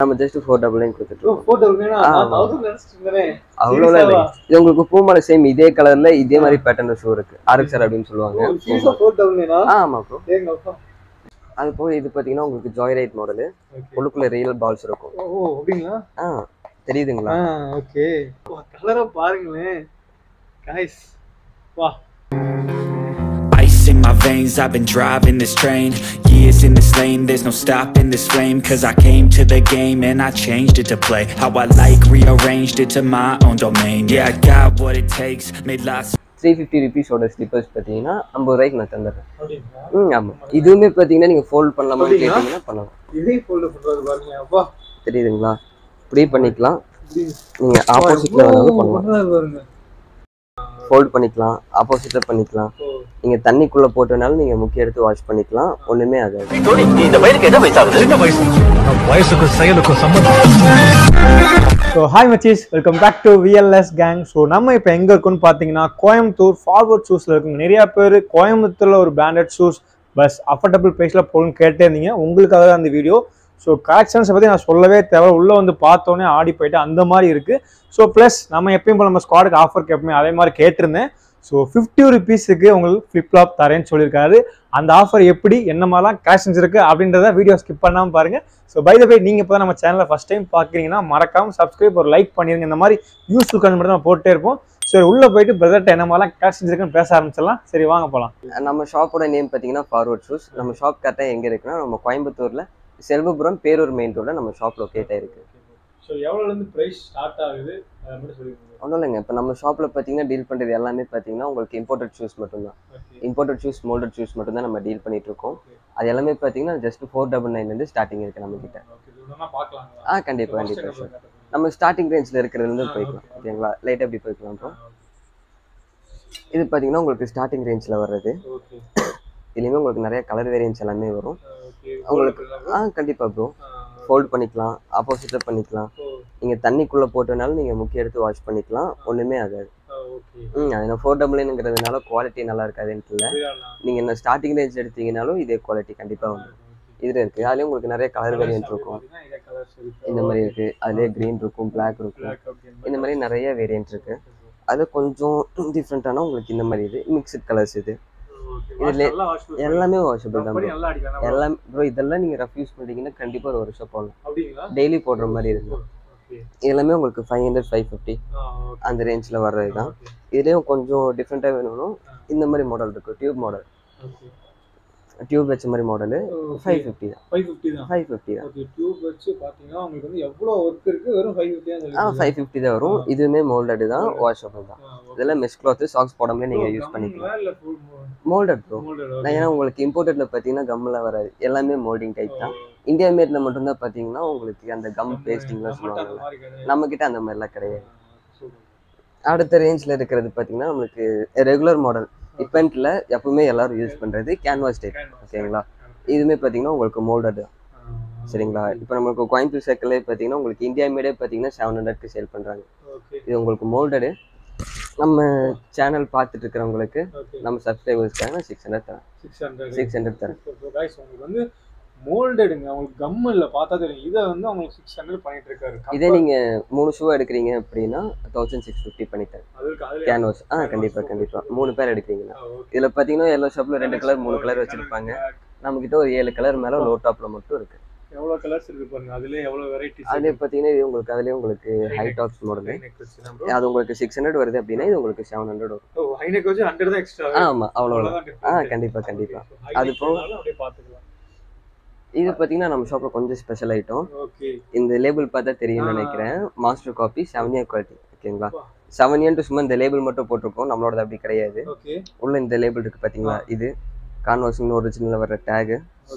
நம்ம just four double nine கொடுத்துட்டு photo இருக்குன்னா ஆ, நான் தௌசண்ட் நினைச்சிட்டு இருந்தேனே அவ்வளோலாம் இல்லை இது உங்களுக்கு பூமால சேம் இதே கலர்ல இதே மாதிரி பேட்டர்ன் ஷூ இருக்கு ஆர்எக்ஸர் அப்படின்னு சொல்லுவாங்க சீரியஸா போர் டவுன்லேனா ஆ ஆமா ப்ரோ ஏங்க அப்பா அது போக இது பார்த்தீங்கன்னா உங்களுக்கு ஜாய் ரைட் மாடலு ஓகே உள்ளுக்குள்ள ரியல் பால்ஸ் இருக்கும் ஓ அப்படிங்களா ஆ தெரியுதுங்களா ஆ ஓகே கலரை பாருங்களேன் கைஸ் வா Ice in my veins, I've been driving this train Years in this lane, there's no stopping this flame Cause I came to the game and I changed it to play How I like, rearranged it to my own domain Yeah, I got what it takes, made lots three fifty ருபீஸோட slippers பார்த்தீங்கன்னா ஐம்பது ரூபாய்க்கு நான் தந்துடுறேன் அப்படிங்களா ம் ஆமாம் இதுவுமே பார்த்தீங்கன்னா நீங்கள் ஃபோல்ட் பண்ணலாமா அப்படிங்களா? கேட்டிங்கன்னா பண்ணலாம் இதே ஃபோல்டு பண்றது பாருங்க அப்பா தெரியுதுங்களா இப்படி பண்ணிக்கலாம் இப்படி நீங்கள் ஆப்போசிட்டில் வேணாலும் பண்ணலாம் பண்றது பாருங்க ஃபோல்ட் பண்ணிக்கலாம் ஆப்போசிட்டில் பண்ணிக்கலாம் ஓ நீங்கள் தண்ணிக்குள்ளே போட்டனாலும் நீங்கள் முக்கிய எடுத்து வாஷ் பண்ணிக்கலாம் ஒன்றுமே ஆகாது வயசுக்கும் செயலுக்கும் சம்பந்தம் ஸோ ஹாய் மச்சீஸ் welcome back to VLS gang so நம்ம இப்போ எங்கே இருக்குன்னு பார்த்தீங்கன்னா கோயம்புத்தூர் ஃபார்வர்ட் ஷூஸில் இருக்குங்க நிறையா பேர் கோயம்புத்தூரில் ஒரு பிராண்டட் ஷூஸ் பஸ் அஃபோர்டபுள் ப்ரைஸில் போகணும்னு கேட்டே இருந்தீங்க உங்களுக்காக தான் அந்த வீடியோ ஸோ கலெக்ஷன்ஸை பற்றி நான் சொல்லவே தேவை உள்ளே வந்து பார்த்தோன்னே ஆடி போயிட்டு அந்த மாதிரி இருக்குது ஸோ ப்ளஸ் நம்ம எப்பயும் போல நம்ம ஸ்குவாடுக்கு ஆஃபர் கேட்போமே அதே மாதிரி கேட்டிருந்தேன் ஸோ ஃபிஃப்டி ருபீஸுக்கு உங்களுக்கு ஃப்ளிப்லாப் தரேன்னு சொல்லியிருக்காரு அந்த ஆஃபர் எப்படி என்ன மாதிரிலாம் கலெக்ஷன்ஸ் இருக்குது அப்படின்றத வீடியோ ஸ்கிப் பண்ணாமல் பாருங்கள் ஸோ பை த வே நீங்கள் இப்போ நம்ம சேனலை ஃபஸ்ட் டைம் பார்க்குறீங்கன்னா மறக்காம சப்ஸ்கிரைப் ஒரு லைக் பண்ணிருங்க இந்த மாதிரி யூஸ்ஃபுல் கமெண்ட் மட்டும் நம்ம போட்டே இருப்போம் சரி உள்ளே போயிட்டு பிரதர்ட்ட என்ன மாதிரிலாம் கலெக்ஷன்ஸ் இருக்குன்னு பேச ஆரம்பிச்சிடலாம் சரி வாங்க போகலாம் நம்ம ஷாப்போட நேம் பார்த்தீங்கன்னா ஃபார்வர்ட் ஷூஸ் நம்ம ஷாப் கரெக்டாக எங்கே இருக்குன்னா நம்ம கோயம்புத்தூரில் செல்வபுரம் பேரூர் மெயின் ரோடில் நம்ம ஷாப் லொக்கேட் ஆயிருக்கு ஸோ எவ்வளோலேருந்து ப்ரைஸ் ஸ்டார்ட் ஆகுது அதை மட்டும் சொல்லிடுங்க ஒன்றும் இல்லைங்க இப்போ நம்ம ஷாப்பில் பார்த்தீங்கன்னா டீல் பண்ணுறது எல்லாமே பார்த்தீங்கன்னா உங்களுக்கு இம்போர்ட்டட் ஷூஸ் மட்டும்தான் இம்போர்ட்டட் ஷூஸ் மோல்டட் ஷூஸ் மட்டும்தான் நம்ம டீல் பண்ணிட்டு இருக்கோம் அது எல்லாமே பார்த்தீங்கன்னா ஜஸ்ட் ஃபோர் டபுள் நைன்லேருந்து ஸ்டார்டிங் இருக்குது நம்ம கிட்ட பார்க்கலாங்களா ஆ கண்டிப்பாக கண்டிப்பாக சார் நம்ம ஸ்டார்டிங் ரேஞ்சில் இருக்கிறதுலேருந்து போய்க்கலாம் ஓகேங்களா லைட்டாக எப்படி போய்க்கலாம் ப்ரோ இது பார்த்தீங்கன்னா உங்களுக்கு ஸ்டார்டிங் ரேஞ்சில் வர்றது ஓகே இதுலேயுமே உங்களுக்கு நிறைய கலர் வேரியன்ஸ் எல்லாமே வரும் ஓகே உங்களுக்கு ஆ கண்டிப்பாக ப்ரோ ஃபோல்ட் பண்ணிக்கலாம் ஆப்போசிட்டில் பண்ணிக்கலாம் நீங்கள் தண்ணிக்குள்ளே போட்டனாலும் நீங்கள் முக்கிய எடுத்து வாஷ் பண்ணிக்கலாம் ஒன்றுமே ஆகாது ஓகே ம் அது ஃபோர் டபுள் நைனுங்கிறதுனால குவாலிட்டி நல்லா இருக்காதுன்ட்டு இல்லை நீங்கள் என்ன ஸ்டார்டிங் ரேஞ்ச் எடுத்தீங்கனாலும் இதே குவாலிட்டி கண்டிப்பாக வந்து இதில் இருக்குது அதுலேயும் உங்களுக்கு நிறைய கலர் வேரியன்ட் இருக்கும் இந்த மாதிரி இருக்குது அதுலேயே க்ரீன் இருக்கும் Black இருக்கும் இந்த மாதிரி நிறைய வேரியன்ட் இருக்குது அது கொஞ்சம் டிஃப்ரெண்ட்டான உங்களுக்கு இந்த மாதிரி இது மிக்சட் கலர்ஸ் இது இதுல எல்லாமே வாஷபிள் தான் bro. நல்லா அடிக்கலாம் எல்லாம் ப்ரோ இதெல்லாம் நீங்கள் ரஃப் யூஸ் பண்ணிட்டீங்கன்னா கண்டிப்பாக ஒரு வருஷம் போடலாம் அப்படிங்களா டெய்லி போடுற மாதிரி இருக்கும் ஓகே எல்லாமே உங்களுக்கு five hundred five fifty okay அந்த ரேஞ்சில் வர்றது தான் இதுலேயும் கொஞ்சம் டிஃப்ரெண்ட்டாக வேணும்னா இந்த மாதிரி மாடல் இருக்குது டியூப் மாடல் ஓகே டியூப் வச்ச மாதிரி மாடலு ஃபைவ் ஃபிஃப்டி தான் ஃபைவ் ஃபிஃப்டி தான் ஃபைவ் ஃபிஃப்டி தான் ஓகே டியூப் வச்சு பார்த்தீங்கன்னா உங்களுக்கு வந்து எவ்வளோ ஒர்க் இருக்கு வெறும் ஃபைவ் ஃபிஃப்டி தான் ஆ ஃபைவ் ஃபிஃப்டி தான் வரும் இதுவுமே மோல்டடு தான் வாஷபிள் தான் இதெல்லாம் மெஷ் கிளாத்து சாக்ஸ் போடாமலே நீங்கள் யூஸ் பண்ணிக்கலாம் இல்லை ஃபுல் மோல்டட் ப்ரோ மோல்டட் நான் ஏன்னா உங்களுக்கு இம்போர்ட்டட்ல பார்த்தீங்கன்னா கம்மில் வராது எல்லாமே மோல்டிங் டைப் தான் இந்தியா மேட்ல மட்டும்தான் பார்த்தீங்கன்னா உங்களுக்கு அந்த கம் பேஸ்டிங்லாம் சொல்லுவாங்கல்ல நம்ம கிட்ட அந்த மாதிரிலாம் கிடையாது அடுத்த ரேஞ்சில் இருக்கிறது பார்த்தீங்கன்னா நம்மளுக்கு ரெகுலர் மாடல் டிபெண்ட்ல எப்பவுமே எல்லாரும் யூஸ் பண்ணுறது கேன்வாஸ் டைப் ஓகேங்களா இதுவுமே பார்த்தீங்கன்னா உங்களுக்கு மோல்டட் சரிங்களா இப்போ நம்மளுக்கு கோயம்புத்தூர் சர்க்கிளே பார்த்தீங்கன்னா உங்களுக்கு இந்தியா மேடே பார்த்தீங்கன்னா செவன் ஹண்ட்ரட்க்கு சேல் பண்ணுறாங்க ஓகே இது உங்களுக்கு மோல்டடு நம்ம சேனல் பார்த்துட்டு இருக்கிறவங்களுக்கு ஓகே நம்ம சப்ஸ்கிரைபர்ஸ்க்காக நான் சிக்ஸ் ஹண்ட்ரட் தரேன் சிக்ஸ் ஹண்ட்ரட் சிக்ஸ் ஹண்ட்ரட் தரேன் கைஸ் உங்களுக்கு வந்து மோல்டடுங்க உங்களுக்கு கம் இல்லை பார்த்தா தெரியும் இதை வந்து உங்களுக்கு சிக்ஸ் ஹண்ட்ரட் பண்ணிட்டு இருக்காரு இதே நீங்கள் மூணு ஷூ எடுக்கிறீங்க அப்படின்னா தௌசண்ட் சிக்ஸ் ஃபிஃப்டி பண்ணித்தரேன் அதுக்கு அதுல கேன்வாஸ் ஆ கண்டிப்பாக கண்டிப்பாக மூணு பேர் எடுக்கிறீங்கன்னா இதில் பார்த்தீங்கன்னா எல்லோ ஷாப்பில் ரெண்டு கலர் மூணு கலர் வச்சுருப்பாங்க நம்மக்கிட்ட ஒரு ஏழு கலர் மேலே லோ டாப்பில் மட்டும் இருக்குது எவ்வளோ கலர்ஸ் இருக்கு பாருங்க அதுலயே எவ்வளோ வெரைட்டிஸ் அதுலேயே பார்த்தீங்கன்னா இது உங்களுக்கு அதுலேயே உங்களுக்கு ஹை டாப்ஸ் மாடலு அது உங்களுக்கு சிக்ஸ் ஹண்ட்ரட் வருது அப்படின்னா இது உங்களுக்கு செவன் ஹண்ட்ரட் வரும் ஓ ஹைனெக் வச்சு ஹண்ட்ரட் தான் எக்ஸ்ட்ரா ஆமாம் அவ்வளோதான் ஆ கண்டிப்பாக கண்டிப்பாக அது போக- அப்படியே பார்த்துக்கலாம் இது பார்த்தீங்கன்னா நம்ம ஷாப்பில் கொஞ்சம் ஸ்பெஷல் ஐட்டம் ஓகே இந்த லேபிள் பார்த்தா தெரியும்னு ஆ. நினைக்கிறேன் master copy seven year quality ஓகேங்களா அப்பா. செவன் இயர்ட்டு சும்மா இந்த லேபிள் மட்டும் போட்டிருக்கோம் நம்மளோடது அப்படி கிடையாது ஓகே உள்ள இந்த லேபிள் இருக்கு பாத்தீங்களா இது கான்வாஸிங் ஒரிஜினல் வர டேகு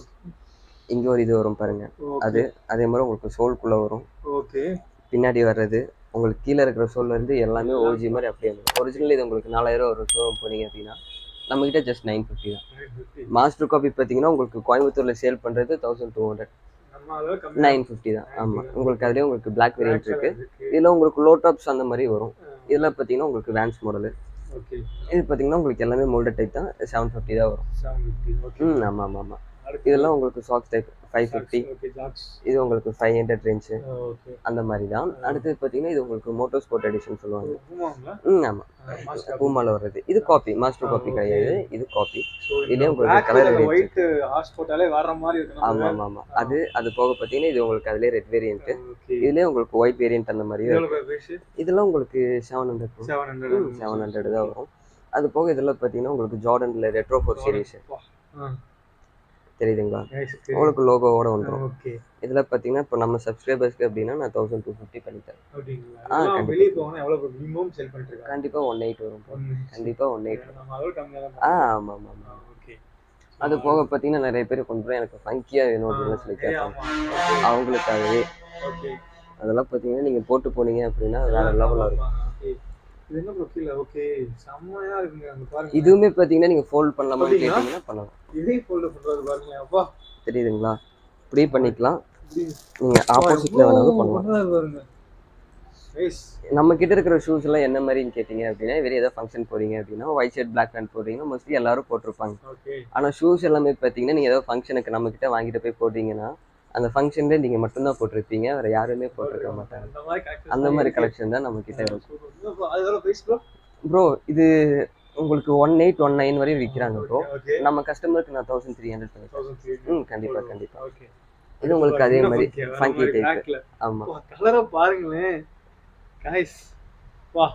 இங்க ஒரு இது வரும் பாருங்க அது அதே மாதிரி உங்களுக்கு சோல்குள்ள வரும் ஓகே பின்னாடி வர்றது உங்களுக்கு கீழே இருக்கிற சோல்ல இருந்து எல்லாமே ஓஜி மாதிரி அப்படியே வரும் ஒரிஜினல் இது உங்களுக்கு நாலாயிரம் ஒரு ஷோரூம் போனீங்க அப்படின்னா நம்ம கிட்ட ஜஸ்ட் நைன் ஃபிஃப்டி தான் மாஸ்டர் காப்பி பார்த்தீங்கன்னா உங்களுக்கு கோயம்புத்தூர்ல சேல் பண்றது தௌசண்ட் டூ ஹண்ட்ரட் நம்ம அளவு கம்மி நைன் ஃபிஃப்டி தான் ஆமா உங்களுக்கு அதுலேயே உங்களுக்கு பிளாக் வேரியன்ட் இருக்கு இதுல உங்களுக்கு லோ டாப்ஸ் அந்த மாதிரி வரும் இதுல பார்த்தீங்கன்னா உங்களுக்கு வேன்ஸ் மாடல் ஓகே இது பார்த்தீங்கன்னா உங்களுக்கு எல்லாமே மோல்டட் டைப் தான் செவன் ஃபிஃப்டி தான் வரும் செவன் ஃபிஃப்டி ஓகே ம் ஆமாம் ஆமாம் ஆமாம் அடுத்து இதெல்லாம் உங்களுக்கு socks type five fifty okay ஜாக்ஸ் இது உங்களுக்கு ஃபைவ் ஹண்ட்ரட் ரேஞ்சு ஓகே அந்த மாதிரி தான் அடுத்து பார்த்தீங்கன்னா இது உங்களுக்கு மோட்டோ ஸ்போர்ட் எடிஷன் சொல்லுவாங்க பூமாங்களா ம் ஆமாம் மாஸ்டர் பூமால வர்றது இது காப்பி மாஸ்டர் காப்பி okay. கிடையாது இது காப்பி ஸோ இதுலயே உங்களுக்கு colour variant ஒயிட் ஹார்ஸ் போட்டாலே வர்ற மாதிரி இருக்கு ஆமாம் ஆமாம் ஆமாம் அது அது போக பார்த்தீங்கன்னா இது உங்களுக்கு அதுலேயே ரெட் வேரியன்ட் ஓகே இதுலேயே உங்களுக்கு ஒயிட் வேரியன்ட் அந்த மாதிரி எவ்வளோ பிரைஸ் இதெல்லாம் உங்களுக்கு seven hundred seven hundred seven hundred தான் வரும் அது போக இதெல்லாம் பார்த்தீங்கன்னா உங்களுக்கு ஜார்டனில் ரெட்ரோ ஃபோர் சீரிஸ் தெரியுதுங்களா உங்களுக்கு லோகோவோட வந்துடும் ஓகே இதில் பார்த்தீங்கன்னா இப்போ நம்ம சப்ஸ்கிரைபர்ஸ்க்கு அப்படின்னா நான் தௌசண்ட் டூ ஃபிஃப்டி பண்ணித்தரேன் அப்படிங்களா ஆ, இதெல்லாம் கண்டிப்பா. வெளியே போகணும் எவ்வளோ மினிமம் செல் பண்ணிட்டு இருக்காங்க கண்டிப்பாக ஒன் எயிட் வரும் கண்டிப்பாக ஒன் எயிட் நம்ம அதோட கம்மியாக ஆ தான் ஆமாம் ஆமாம் ஆமாம் ஓகே அது போக பார்த்தீங்கன்னா நிறைய பேர் கொண்டு போய் எனக்கு ஃபங்கியாக வேணும் அப்படின்னு சொல்லி கேட்பாங்க அவங்களுக்காகவே ஓகே அதெல்லாம் பார்த்தீங்கன்னா நீங்கள் போட்டு போனீங்க அப்படின்னா வேற லெவலில் இருக்கும் இது என்ன ப்ரோ கீழே ஓகே செம்மையா இருக்குங்க அங்க பாருங்க இதுவுமே பார்த்தீங்கன்னா நீங்கள் ஃபோல்ட் பண்ணலாமான்னு அப்படிங்களா? கேட்டிங்கன்னா பண்ணலாம் இதே ஃபோல்ட் பண்றது பாருங்களேன் அப்பா தெரியுதுங்களா இப்படி பண்ணிக்கலாம் இப்படி நீங்கள் ஆப்போசிட்டில் வேணாலும் பண்ணலாம் பண்றாரு பாருங்க நைஸ் நம்ம கிட்ட இருக்கிற ஷூஸ் எல்லாம் என்ன மாதிரின்னு கேட்டிங்க அப்படின்னா வெளியே ஏதாவது ஃபங்க்ஷன் போறீங்க அப்படின்னா ஒயிட் ஷர்ட் பிளாக் பேண்ட் போடுறீங்கன்னா மோஸ்ட்லி எல்லாரும் போட்டிருப்பாங்க ஓகே ஆனால் ஷூஸ் எல்லாமே பார்த்தீங்கன்னா நீங்கள் ஏதாவது ஃபங்க்ஷனுக்கு நம்ம கிட்ட வாங்கிட்டு போய் போட்டீங்கன்னா அந்த ஃபங்க்ஷன்ல நீங்கள் மட்டும்தான் போட்டிருப்பீங்க வேற யாருமே போட்டிருக்க மாட்டாங்க அந்த மாதிரி collections அந்த தான் மாதிரி இருக்கு. கலெக்ஷன் தான் நம்ம கிட்ட இருக்கும் Super. என்ன bro, அது எவ்வளவு price bro? ப்ரோ இது உங்களுக்கு ஒன் எயிட் ஒன் நைன் வரையும் விற்கிறாங்க ப்ரோ Okay. நம்ம கஸ்டமருக்கு நான் தௌசண்ட் த்ரீ ஹண்ட்ரட் பண்ணி 1300. ம் கண்டிப்பா கண்டிப்பா Okay. இது உங்களுக்கு அதே இன்னும் மாதிரி funky ஆ, வேற ஃபங்கி மாதிரி டைப் black ல. ஆமா வா, colour அ பாருங்களேன் guys வா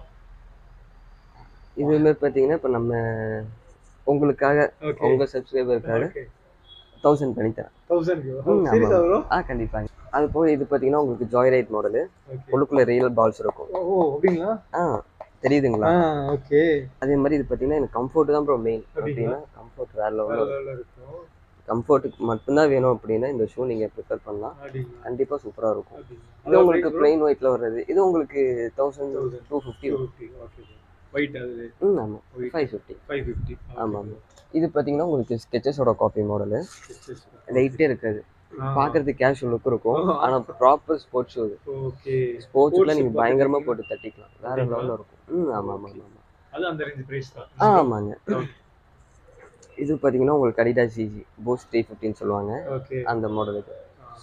இதுவுமே பார்த்தீங்கன்னா இப்போ நம்ம உங்களுக்காக ஓகே உங்க சப்ஸ்கிரைபருக்காக ஓகே தௌசண்ட் பண்ணி தரேன் 1000 ம், சீரியஸா ஆமா. bro ஆ கண்டிப்பாங்க அது போக இது பார்த்தீங்கன்னா உங்களுக்கு ஜாய் ரைட் மாடலு ஓகே உள்ளுக்குள்ள ரியல் பால்ஸ் இருக்கும் ஓ அப்படிங்களா ஆ தெரியுதுங்களா ஆ ஓகே அதே மாதிரி இது பார்த்தீங்கன்னா எனக்கு கம்ஃபர்ட் தான் ப்ரோ மெயின் அப்படிங்களா? அப்படின்னா கம்ஃபர்ட் வேற வேற லெவலில் level ல இருக்கும் கம்ஃபர்ட்டுக்கு மட்டும்தான் வேணும் அப்படின்னா இந்த ஷூ நீங்கள் ப்ரிஃபர் பண்ணலாம் அப்படிங்களா கண்டிப்பாக சூப்பராக இருக்கும் அப்படிங்களா இது உங்களுக்கு பிளெயின் ஒயிட்ல வர்றது இது உங்களுக்கு thousand 1000. Two fifty 250 okay white அது ம் ஆமாம் ஒயிட் ஃபைவ் ஃபிஃப்டி 550 ஆமாம் ஆமாம் இது பார்த்தீங்கன்னா உங்களுக்கு ஸ்கெச்சஸோட காப்பி மாடலு வெயிட்டே இருக்காது பார்க்கறதுக்கு கேஷுவல் லுக் இருக்கும் ஆ. ஆனால் ப்ராப்பர் ஸ்போர்ட்ஸ் ஷூ ஓகே ஸ்போர்ட்ஸில் நீங்கள் Sports பயங்கரமாக பார்த்துருக்கீங்க? போட்டு தட்டிக்கலாம் வேற அப்படிங்களா? லெவலில் இருக்கும் ம் ஆமாம் ஆமாம் ஆமாம் அது அந்த ரேஞ்ச் பிரைஸ் தான் ஆ ஆமாங்க இது பார்த்தீங்கன்னா உங்களுக்கு அடிடா சிஜி போஸ் த்ரீ ஃபிஃப்டின்னு சொல்லுவாங்க ஓகே அந்த மாடலுக்கு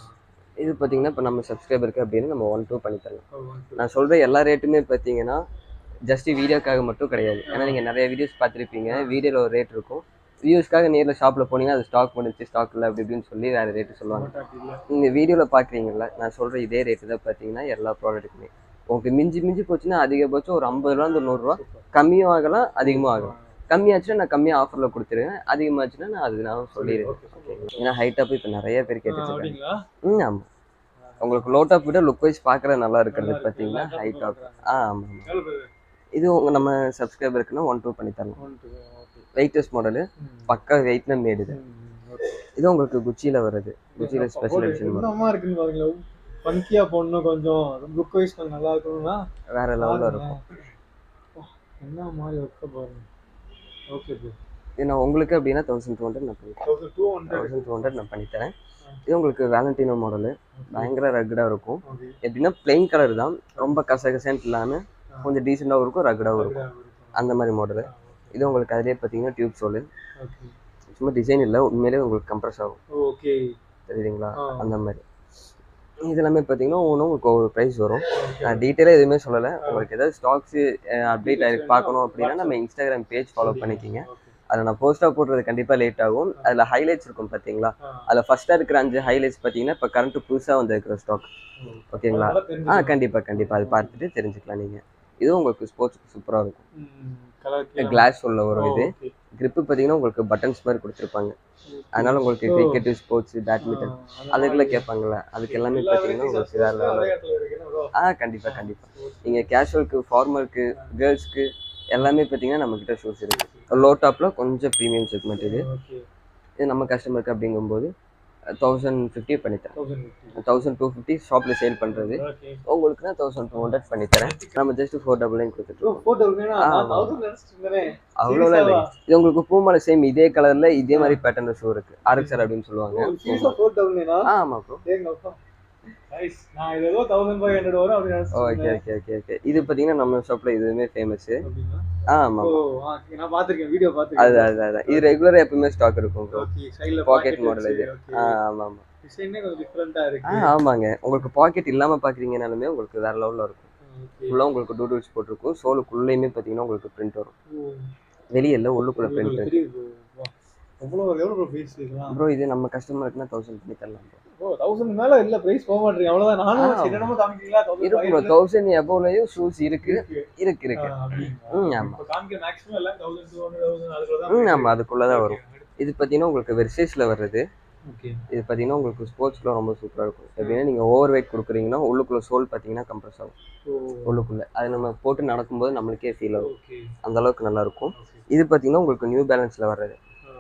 இது பார்த்தீங்கன்னா இப்போ நம்ம சப்ஸ்கிரைபருக்கு அப்படின்னு நம்ம ஒன் டூ பண்ணி தரலாம் நான் சொல்கிற எல்லா ரேட்டுமே பார்த்தீங்கன்னா ஜஸ்ட் வீடியோக்காக மட்டும் கிடையாது ஏன்னா நீங்கள் நிறைய வீடியோஸ் பார்த்துருப்பீங்க வீடியோவில் ஒரு ரேட் இருக்கும் வியூஸ்க்காக நேரில் ஷாப்பில் போனீங்கன்னா அது ஸ்டாக் முடிச்சு ஸ்டாக் இல்லை அப்படி இப்படின்னு சொல்லி வேறு ரேட்டு சொல்லுவாங்க நீங்கள் வீடியோவில் பார்க்குறீங்கல்ல நான் சொல்கிற இதே ரேட்டு தான் பார்த்தீங்கன்னா எல்லா ப்ராடக்ட்டுமே உங்களுக்கு மிஞ்சி மிஞ்சி போச்சுன்னா அதிகபட்சம் ஒரு ஐம்பது ரூபா இந்த நூறுரூவா கம்மியும் ஆகலாம் அதிகமாக ஆகலாம் கம்மியாச்சுன்னா நான் கம்மியாக ஆஃபரில் கொடுத்துருவேன் அதிகமாச்சுன்னா நான் அது நான் சொல்லிடுவேன் ஓகேங்களா ஏன்னா ஹைட்டாப் இப்போ நிறைய பேர் கேட்டுட்டு இருக்காங்க அப்படிங்களா ம் ஆமாம் உங்களுக்கு லோ டாப் விட லுக் வைஸ் பார்க்குற நல்லா இருக்கிறது பார்த்தீங்கன்னா ஹை டாப் ஆ ஆமாம் ஆமாம் எவ்வளவு பேரு? இது உங்கள் நம்ம சப்ஸ்கிரைபருக்குன்னா ஒன் டூ பண்ணி தரலாம் One, two, okay. வெயிட்டஸ் மாடலு ம். பக்கா வெயிட்ல மேடு இது ம், okay. இது உங்களுக்கு குச்சியில் வருது குச்சியில் ஸ்பெஷல் ஒரு எடிஷன் வரும் என்னமா இருக்குன்னு பாருங்களேன் ஃபங்கியா போடணும் கொஞ்சம் லுக் வைஸ் கொஞ்சம் நல்லா இருக்கணும்னா வேற லெவலில் இருக்கும் வா, என்ன மாதிரி ஒர்க்க பாருங்க ஓகே ப்ரோ இது நான் உங்களுக்கு அப்படின்னா தௌசண்ட் டூ ஹண்ட்ரட் நான் பண்ணி thousand two hundred thousand two hundred நான் பண்ணித்தரேன் இது உங்களுக்கு வேலண்டினோ மாடலு பயங்கர ரக்கடாக இருக்கும் ஓகே எப்படின்னா பிளெயின் கலர் தான் ரொம்ப கசகசன்ட் இல்லாமல் கொஞ்சம் டீசெண்டாகவும் இருக்கும் ரக்கடாகவும் இருக்கும் அந்த மாதிரி மாடலு இது உங்களுக்கு அதிலே பார்த்தீங்கன்னா டியூப் சோலு ஓகே சும்மா டிசைன் இல்லை உண்மையிலே உங்களுக்கு கம்ப்ரஸ் ஆகும் ஓகே தெரியுதுங்களா ஆ. அந்த மாதிரி இது எல்லாமே பார்த்தீங்கன்னா ஒவ்வொன்றும் உங்களுக்கு ஒவ்வொரு ப்ரைஸ் வரும் நான் டீட்டெயிலாக எதுவுமே சொல்லலை உங்களுக்கு ஏதாவது ஸ்டாக்ஸு அப்டேட் ஆகிருக்கு பார்க்கணும் அப்படின்னா நம்ம இன்ஸ்டாகிராம் பேஜ் ஃபாலோ பண்ணிக்கிங்க அதில் நான் போஸ்ட்டாக போடுறது கண்டிப்பாக லேட் ஆகும் அதில் ஹைலைட்ஸ் இருக்கும் பார்த்தீங்களா அதில் ஃபஸ்ட்டாக இருக்கிற அஞ்சு ஹைலைட்ஸ் பார்த்தீங்கன்னா இப்போ கரண்ட் புதுசாக வந்திருக்கிற ஸ்டாக் ஓகேங்களா ஆ கண்டிப்பாக கண்டிப்பாக அது பார்த்துட்டு தெரிஞ்சுக்கலாம் நீங்கள் இதுவும் உங்களுக்கு ஸ்போர்ட்ஸ்க்கு சூப்பராக இருக்கும் கிளாஸ் உள்ள வரும் இது grip பார்த்தீங்கன்னா உங்களுக்கு பட்டன்ஸ் மாதிரி கொடுத்துருப்பாங்க அதனால உங்களுக்கு கிரிக்கெட்டு ஸ்போர்ட்ஸ் பேட்மிண்டன் அதுக்குள்ள கேட்பாங்கல்ல அதுக்கு எல்லாமே பார்த்தீங்கன்னா உங்களுக்கு வேற level. ஆ கண்டிப்பாக கண்டிப்பாக நீங்கள் கேஷுவலுக்கு ஃபார்மலுக்கு கேர்ள்ஸ்க்கு எல்லாமே பார்த்தீங்கன்னா நம்மக்கிட்ட ஷூஸ் இருக்குது லோ டாப்பில் கொஞ்சம் ப்ரீமியம் செக்மெண்ட் இது இது நம்ம கஸ்டமருக்கு அப்படிங்கும்போது தௌசண்ட் ஃபிஃப்டி பண்ணித்தரேன் தௌசண்ட் டூ ஃபிஃப்டி ஷாப்பில் சேல் பண்ணுறது உங்களுக்கு நான் தௌசண்ட் டூ ஹண்ட்ரட் பண்ணித்தரேன் நம்ம ஜஸ்ட் ஃபோர் டபுள் நைன் கொடுத்துட்ருக்கோம் அவ்வளோலாம் இல்லை இது உங்களுக்கு பூமாலை சேம் இதே கலரில் இதே மாதிரி பேட்டர்ன் ஷூ இருக்குது ஆர்எக்ஸர் அப்படின்னு சொல்லுவாங்க ஆ ஆமாம் ப்ரோ நான் இது ஏதோ தௌசண்ட் ஃபைவ் ஹண்ட்ரட் வரும் அப்படின்னு ஓகே ஓகே ஓகே ஓகே இது பார்த்தீங்கன்னா நம்ம ஷாப்பில் இதுவுமே ஃபேமஸு அப்படிங்களா ஆ ஆமாம் ஓ ஆ, நான் பாத்திருக்கேன் வீடியோ அது பாத்திருக்கேன் அது அது இது ரெகுலராக எப்பவுமே ஸ்டாக் இருக்கும் ப்ரோ ஓகே சைடுல பாக்கெட் மாடல் இது ஆ ஆமாம் ஆமாம் டிசைனே கொஞ்சம் டிஃபரெண்டா ஆ இருக்கு ஆமாங்க உங்களுக்கு பாக்கெட் இல்லாமல் பார்க்குறீங்கனாலுமே உங்களுக்கு வேற லெவலில் இருக்கும் ஓகே ஃபுல்லாக உங்களுக்கு டூடுல்ஸ் போட்டிருக்கும் சோலுக்குள்ளேயுமே பார்த்தீங்கன்னா உங்களுக்கு பிரிண்ட் வரும் வெளியில் உள்ளுக்குள்ள பிரிண்ட் தெரியுது வா. எவ்வளவு எவ்வளவு பிரைஸ் இதெல்லாம் ப்ரோ இது நம்ம கஸ்டமருக்குன்னா தௌசண்ட் பண்ணி தரலாம் bro. ஓ தௌசண்ட் மேல இல்ல பிரைஸ் போக மாட்டீங்க அவ்வளவுதான் நானும் ஆ. சரி, என்னமோ காமிக்கிறீங்களா இருக்கு ப்ரோ தௌசண்ட் எபோலையும் ஷூஸ் இருக்கு இருக்கு இருக்கு ம், ஆமா. இப்போ காமிக்கிற மேக்ஸிமம் எல்லாம் தௌசண்ட் டூ ஹண்ட்ரட் தௌசண்ட் அதுக்குள்ள ம் தான் ஆமாம் அதுக்குள்ளே தான் வரும் இது பார்த்தீங்கன்னா உங்களுக்கு வெர்சேஸில் வர்றது ஓகே இது பார்த்தீங்கன்னா உங்களுக்கு ஸ்போர்ட்ஸ்க்குலாம் ரொம்ப சூப்பராக இருக்கும் எப்படின்னா நீங்கள் ஓவர் வெயிட் கொடுக்குறீங்கன்னா உள்ளுக்குள்ள சோல் பார்த்தீங்கன்னா கம்ப்ரஸ் ஆகும் உள்ளுக்குள்ள அது நம்ம போட்டு நடக்கும்போது நம்மளுக்கே ஃபீல் ஆகும் ஓகே அந்த அளவுக்கு நல்லா இருக்கும் இது பார்த்தீங்கன்னா உங்களுக்கு நியூ பேலன்ஸில் வர்றது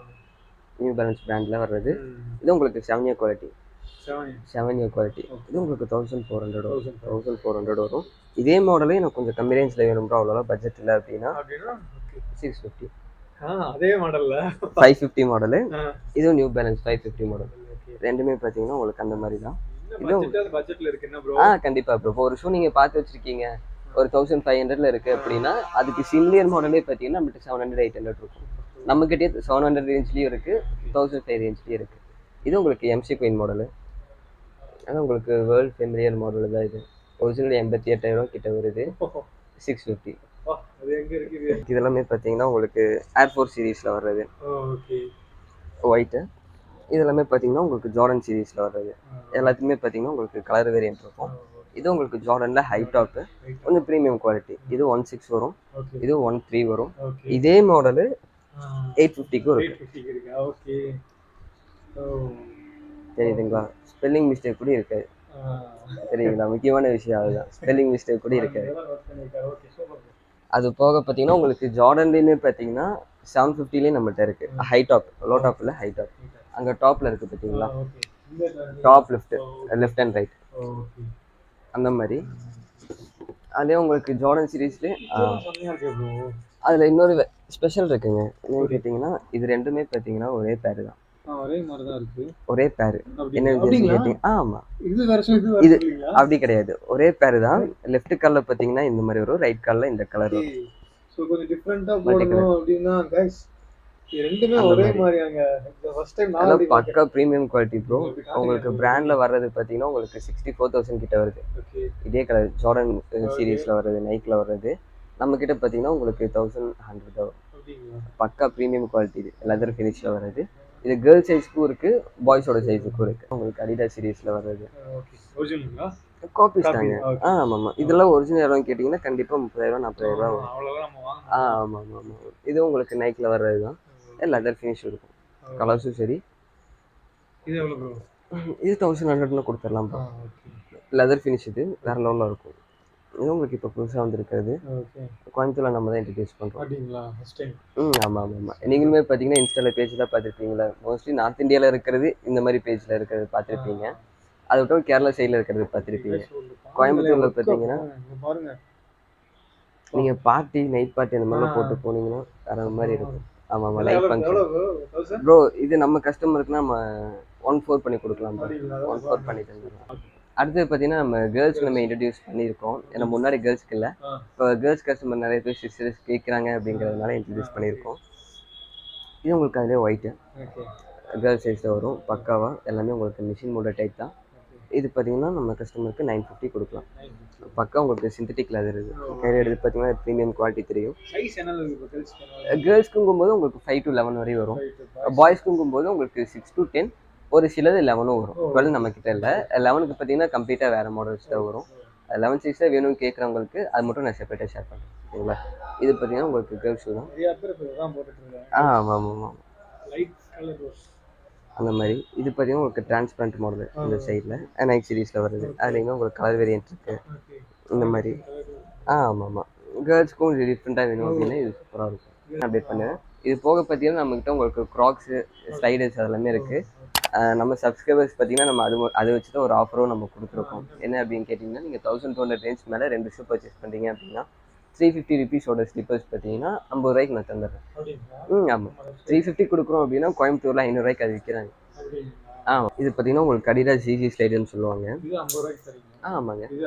நியூ பேலன்ஸ் பிராண்டில் வர்றது இது உங்களுக்கு seven year quality seven year quality இது உங்களுக்கு தௌசண்ட் ஃபோர் ஹண்ட்ரட் வரும் தௌசண்ட் ஃபோர் ஹண்ட்ரட் வரும் இதே மாடலே எனக்கு கொஞ்சம் கம்மி ரேஞ்சில் வேணும் ப்ரோ அவ்வளோ பட்ஜெட் இல்லை அப்படின்னா அப்படின்னா okay. சிக்ஸ் ஃபிஃப்டி ஆ, அதே மாடல்ல ஃபைவ் ஃபிஃப்டி மாடலு ஆ. இதுவும் New Balance five fifty model ரெண்டுமே பார்த்தீங்கன்னா உங்களுக்கு அந்த மாதிரி தான் பட்ஜெட் பட்ஜெட்ல இருக்கு என்ன ப்ரோ ஆ கண்டிப்பா ப்ரோ இப்போ ஒரு ஷூ நீங்க பார்த்து வச்சிருக்கீங்க ஒரு தௌசண்ட் ஃபைவ் ஹண்ட்ரட்ல இருக்கு அப்படின்னா அதுக்கு சிமிலியர் மாடலே பார்த்தீங்கன்னா நம்மகிட்ட செவன் ஹண்ட்ரட் எயிட் ஹண்ட்ரட் இருக்கும் நம்மகிட்டே செவன் ஹண்ட்ரட் ரேஞ்ச்லயும் இருக்கு தௌசண்ட் ஃபைவ் ரேஞ்ச்லயும் இருக்கு இது உங்களுக்கு எம்சி குயின் மாடலு அது உங்களுக்கு வேர்ல்ட் ஃபெமிலியர் மாடல் தான் இது ஒரிஜினல் எண்பத்தி எட்டாயிரம் கிட்ட வருது சிக்ஸ் ஃபிஃப்டி அது எங்க இருக்குது இதெல்லாமே பார்த்தீங்கன்னா உங்களுக்கு ஏர்ஃபோர்ஸ் சீரீஸில் வர்றது ஓகே ஒயிட்டு இதெல்லாமே பார்த்தீங்கன்னா உங்களுக்கு ஜார்டன் சீரீஸில் வர்றது எல்லாத்துக்குமே பார்த்தீங்கன்னா உங்களுக்கு கலர் வேரியன்ட் இருக்கும் இது உங்களுக்கு ஜார்டனில் ஹை டாப்பு கொஞ்சம் ப்ரீமியம் குவாலிட்டி இது ஒன் சிக்ஸ் வரும் ஓகே இது ஒன் த்ரீ வரும் ஓகே இதே மாடலு எயிட் ஃபிஃப்டிக்கும் எயிட் இருக்கு ஃபிஃப்டிக்கு இருக்கா ஓகே ஓ தெரியுதுங்களா ஸ்பெல்லிங் மிஸ்டேக் கூட இருக்காது தெரியுங்களா முக்கியமான விஷயம் அதுதான் ஸ்பெல்லிங் மிஸ்டேக் கூட இருக்காது ஓகே சூப்பர் அது போக பார்த்தீங்கன்னா உங்களுக்கு ஜார்டன்லேயுமே பார்த்தீங்கன்னா செவன் ஃபிஃப்டிலேயே நம்மகிட்ட இருக்கு ஹை டாப் லோ டாப்பில் ஹை டாப் அங்கே டாப்பில் இருக்குது பார்த்தீங்களா ஓகே இந்த top left left and right okay அந்த மாதிரி அதே உங்களுக்கு ஜார்டன் சீரீஸ்லேயே செம்மையா இருக்கு ப்ரோ அதில் இன்னொரு ஸ்பெஷல் இருக்குங்க என்னன்னு கேட்டிங்கன்னா இது ரெண்டுமே பார்த்தீங்கன்னா ஒரே பேர் தான் ஒரே மாதிரி தான் இருக்கு ஒரே பேர் அப்படி- என்ன அப்படிங்களா? கேட்டிங்க ஆமாம் இது வருஷம் இது இது- வருஷம் அப்படி கிடையாது ஒரே பேர் தான் லெஃப்ட் காலில் பார்த்தீங்கன்னா இந்த மாதிரி வரும் ரைட் காலில் இந்த கலர் வரும் ஸோ கொஞ்சம் டிஃப்ரெண்டா Multi போடணும் அப்படின்னா கைஸ் இது ரெண்டுமே அந்த ஒரே மாதிரி. மாதிரியாங்க இந்த ஃபர்ஸ்ட் டைம் நான் அதெல்லாம் அப்படி பக்கா ப்ரீமியம் குவாலிட்டி ப்ரோ அப்படி காட்டுங்க. உங்களுக்கு பிராண்டில் வர்றது பார்த்தீங்கன்னா உங்களுக்கு சிக்ஸ்டி ஃபோர் தௌசண்ட் கிட்ட வருது ஓகே இதே கலர் ஜார்டன் சீரீஸில் வர்றது நைக்கில் வர்றது நம்ம கிட்ட பார்த்தீங்கன்னா உங்களுக்கு தௌசண்ட் ஹண்ட்ரட் தான் வரும் அப்படிங்களா பக்கா ப்ரீமியம் குவாலிட்டி இது லெதர் ஃபினிஷில் வர்றது இது கேர்ள்ஸ் சைஸ்க்கும் இருக்கு பாய்ஸோட சைஸுக்கும் இருக்கு உங்களுக்கு அடிடா சீரீஸில் வர்றது ஓகே ஒரிஜினலுங்களா காப்பீஸ் Copy, தாங்க okay. ஆ ஆமாம் ஆமாம் இதெல்லாம் ஒரிஜினல் எவ்வளோ கேட்டிங்கன்னா கண்டிப்பாக முப்பதாயிரம் நாற்பதாயிரம் ரூபா வரும் அவ்வளவுதான் நம்ம ஆ வாங்கணும் ஆமாம் ஆமாம் ஆமாம் இது உங்களுக்கு நைக்கில் வர்றது தான் லெதர் ஃபினிஷ் இருக்கும் கலர்ஸும் சரி இது எவ்வளவு ப்ரோ இது தௌசண்ட் ஹண்ட்ரட்னு கொடுத்துடலாம் ப்ரோ ஓகே லெதர் ஃபினிஷ் இது வேறு லெவலில் இருக்கும் இது உங்களுக்கு இப்போ புதுசாக வந்திருக்கிறது ஓகே கோயம்புத்தூரில் நம்ம தான் இன்ட்ரடியூஸ் பண்ணுறோம் அப்படிங்களா ஃபர்ஸ்ட் டைம் ம் ஆமாம் ஆமாம் ஆமாம் நீங்களுமே பார்த்தீங்கன்னா இன்ஸ்டாவில் பேஜ் தான் பார்த்துருப்பீங்களா மோஸ்ட்லி நார்த் இந்தியாவில் இருக்கிறது இந்த மாதிரி பேஜில் இருக்கிறது பார்த்துருப்பீங்க அதை விட்டு கேரளா சைடில் இருக்கிறது பார்த்துருப்பீங்க கோயம்புத்தூர்ல பாத்தீங்கன்னா, பாருங்க நீங்கள் பார்ட்டி நைட் பார்ட்டி அந்த மாதிரிலாம் போட்டு போனீங்கன்னா வேற மாதிரி இருக்கும் ஆமாம் ஆமாம் லைட் எவ்வளவு ஃபங்க்ஷன் எவ்வளவு தௌசண்ட் ப்ரோ இது நம்ம கஸ்டமருக்கு நம்ம ஒன் ஃபோர் பண்ணி கொடுக்கலாம் ப்ரோ அப்படிங்களா ஒன் ஃபோர் பண்ணி தந்துடலாம் அடுத்து பார்த்தீங்கன்னா நம்ம கேர்ள்ஸ் நம்ம இன்ட்ரடியூஸ் பண்ணியிருக்கோம் ஏன்னா முன்னாடி கேர்ள்ஸ்க்கு இல்லை ஆ. இப்போ கேர்ள்ஸ் கஸ்டமர் நிறைய பேர் சிஸ்டர்ஸ் கேட்குறாங்க அப்படிங்கிறதுனால இன்ட்ரடியூஸ் பண்ணியிருக்கோம் இது உங்களுக்கு அதிலே ஒயிட்டு ஓகே கேர்ள்ஸ் சைஸில் வரும் பக்காவா எல்லாமே உங்களுக்கு மிஷின் மோட டைப் தான் இது பார்த்தீங்கன்னா நம்ம கஸ்டமருக்கு நைன் ஃபிஃப்டி கொடுக்கலாம் பக்கா உங்களுக்கு சிந்தட்டிக் லெதர் இது கையில் எடுத்து பார்த்தீங்கன்னா ப்ரீமியம் குவாலிட்டி தெரியும் சைஸ் என்ன இருக்கு இப்போ கேர்ள்ஸ் கேர்ள்ஸ்க்குங்கும்போது உங்களுக்கு ஃபைவ் டு லெவன் வரையும் வரும் பாய்ஸ்க்குங்கும்போது உங்களுக்கு சிக்ஸ் டு டென் ஒரு சிலது லெவனும் வரும் டுவெல் நம்ம கிட்ட இல்லை லெவனுக்கு பார்த்தீங்கன்னா கம்ப்ளீட்டாக வேறு மாடல்ஸ் தான் வரும் லெவன் சைஸில் வேணும்னு கேட்குறவங்களுக்கு அது மட்டும் நான் செப்பரேட்டாக ஷேர் பண்ணுறேன் சரிங்களா இது பார்த்தீங்கன்னா உங்களுக்கு கேர்ள்ஸ் ஷூ தான் நிறைய பேர் இப்போ தான் போட்டுட்டு இருக்காங்க ஆ ஆமாம் ஆமாம் ஆமாம் லைட் கலர் ரோஸ் அந்த மாதிரி இது பார்த்தீங்கன்னா உங்களுக்கு டிரான்ஸ்பரண்ட் மாடல் இந்த சைடில் நைக் சீரீஸில் வருது அதுலேயும் உங்களுக்கு கலர் வேரியன்ட் இருக்குது ஓகே இந்த மாதிரி ஆ ஆமாம் ஆமாம் கேர்ள்ஸ்க்கும் இது டிஃப்ரெண்ட்டாக வேணும் அப்படின்னா இது சூப்பராக இருக்கும் அப்டேட் பண்ணுவேன் இது போக பார்த்தீங்கன்னா நம்மக்கிட்ட உங்களுக்கு க்ராக்ஸு ஸ்லைடர்ஸ் அதெல்லாமே இருக்குது நம்ம சப்ஸ்கிரைபர்ஸ் பார்த்தீங்கன்னா நம்ம அது ம- அதை வச்சு தான் ஒரு ஆஃபரும் நம்ம கொடுத்துருக்கோம் என்ன அப்படின்னு கேட்டிங்கன்னா நீங்கள் தௌசண்ட் டூ ஹண்ட்ரட் ரேஞ்ச் மேலே ரெண்டு ஷூ பர்ச்சேஸ் பண்ணுறீங்க அப்படின்னா த்ரீ ஃபிஃப்டி ருபீஸோட ஸ்லிப்பர்ஸ் பார்த்தீங்கன்னா ஐம்பது ரூபாய்க்கு நான் தந்துடுறேன் அப்படிங்களா ம் ஆமாம் த்ரீ ஃபிஃப்டி கொடுக்குறோம் அப்படின்னா கோயம்புத்தூரில் ஐநூறுரூவாய்க்கு அது விற்கிறாங்க அப்படிங்களா ஆ இது பார்த்தீங்கன்னா உங்களுக்கு கடிடா ஜிஜி ஸ்லைடுன்னு சொல்லுவாங்க இது ஐம்பது ரூபாய்க்கு தரீங்க ஆ ஆமாங்க இது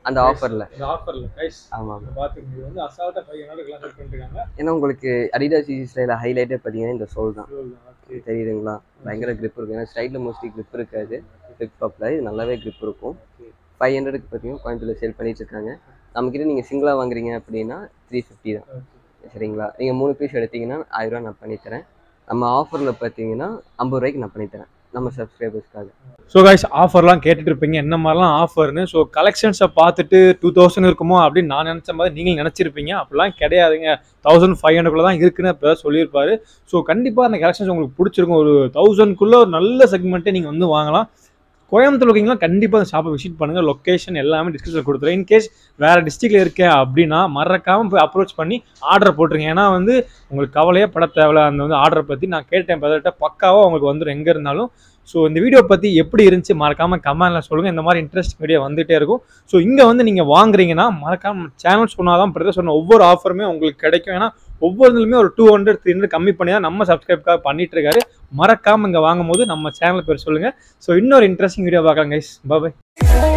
அந்த ஆஃபர்ல இந்த ஆஃபர்ல கைஸ் ஆமா ஆமா பாத்துக்கோங்க இது வந்து அசால்ட்டா ஃபைவ் ஹண்ட்ரட் செல் பண்ணிட்டு இருக்காங்க ஏன்னா உங்களுக்கு அடிடாஸ் ஈஸி ஸ்டைல ஹைலைட்டே பார்த்தீங்கன்னா இந்த சோல் தான் Okay. தெரியுதுங்களா பயங்கர grip இருக்கும் ஏன்னா ஸ்டைலில் மோஸ்ட்லி grip இருக்காது ஃபிளிப் டாப்பில் இது நல்லாவே grip இருக்கும் ஃபைவ் ஹண்ட்ரடுக்கு பார்த்தீங்கன்னா கோயம்புத்தூர்ல சேல் பண்ணிட்டு இருக்காங்க நம்மக்கிட்ட நீங்கள் சிங்கிளாக வாங்குறீங்க அப்படின்னா த்ரீ ஃபிஃப்டி தான் சரிங்களா நீங்கள் மூணு பீஸ் எடுத்தீங்கன்னா ஆயிரம் ரூபா நான் பண்ணித்தரேன் நம்ம ஆஃபரில் பார்த்தீங்கன்னா ஐம்பது ரூபாய்க்கு நான் பண்ணித்தரேன் நம்ம சப்ஸ்கிரைபர்ஸ்க்காக ஸோ கைஸ் ஆஃபர்லாம் கேட்டுட்டு இருப்பீங்க என்ன மாதிரிலாம் ஆஃபர்னு ஸோ கலெக்ஷன்ஸை பார்த்துட்டு டூ தௌசண்ட் இருக்குமோ அப்படின்னு நான் நினச்ச மாதிரி நீங்கள் நினச்சிருப்பீங்க அப்படிலாம் கிடையாதுங்க தௌசண்ட் ஃபைவ் ஹண்ட்ரட்குள்ள தான் இருக்குன்னு இப்போ சொல்லியிருப்பாரு ஸோ கண்டிப்பாக அந்த கலெக்ஷன்ஸ் உங்களுக்கு பிடிச்சிருக்கும் ஒரு தௌசண்ட்குள்ளே ஒரு நல்ல செக்மெண்ட்டே நீங்கள் வந்து வாங்கலாம் கோயம்புத்தூர் இருக்கீங்களா கண்டிப்பாக அந்த ஷாப்பை விசிட் பண்ணுங்கள் லொக்கேஷன் எல்லாமே டிஸ்கிரிப்ஷன் கொடுத்துருவேன் இன்கேஸ் வேறு டிஸ்ட்ரிக்டில் இருக்கேன் அப்படின்னா மறக்காமல் போய் அப்ரோச் பண்ணி ஆர்டர் போட்டுருங்க ஏன்னா வந்து உங்களுக்கு கவலையே பட தேவையில்ல அந்த வந்து ஆர்டரை பற்றி நான் கேட்டேன் பதில்கிட்ட பக்காவாக உங்களுக்கு வந்துடும் எங்கே இருந்தாலும் ஸோ இந்த வீடியோ பற்றி எப்படி இருந்துச்சு மறக்காமல் கமெண்ட்டில் சொல்லுங்கள் இந்த மாதிரி இன்ட்ரெஸ்ட் வீடியோ வந்துகிட்டே இருக்கும் ஸோ இங்கே வந்து நீங்கள் வாங்குறீங்கன்னா மறக்காம சேனல் சொன்னால் தான் பிரதர் சொன்ன ஒவ்வொரு ஆஃபருமே உங்களுக்கு கிடைக்கும் ஏன்னா ஒவ்வொருதுலையுமே ஒரு டூ ஹண்ட்ரட் த்ரீ ஹண்ட்ரட் கம்மி பண்ணி தான் நம்ம சப்ஸ்கிரைப்காக பண்ணிட்டு இருக்காரு மறக்காமல் இங்கே வாங்கும் போது நம்ம சேனல் பேர் சொல்லுங்கள் ஸோ இன்னொரு இன்ட்ரெஸ்டிங் வீடியோ பார்க்கலாம் கைஸ் பாய்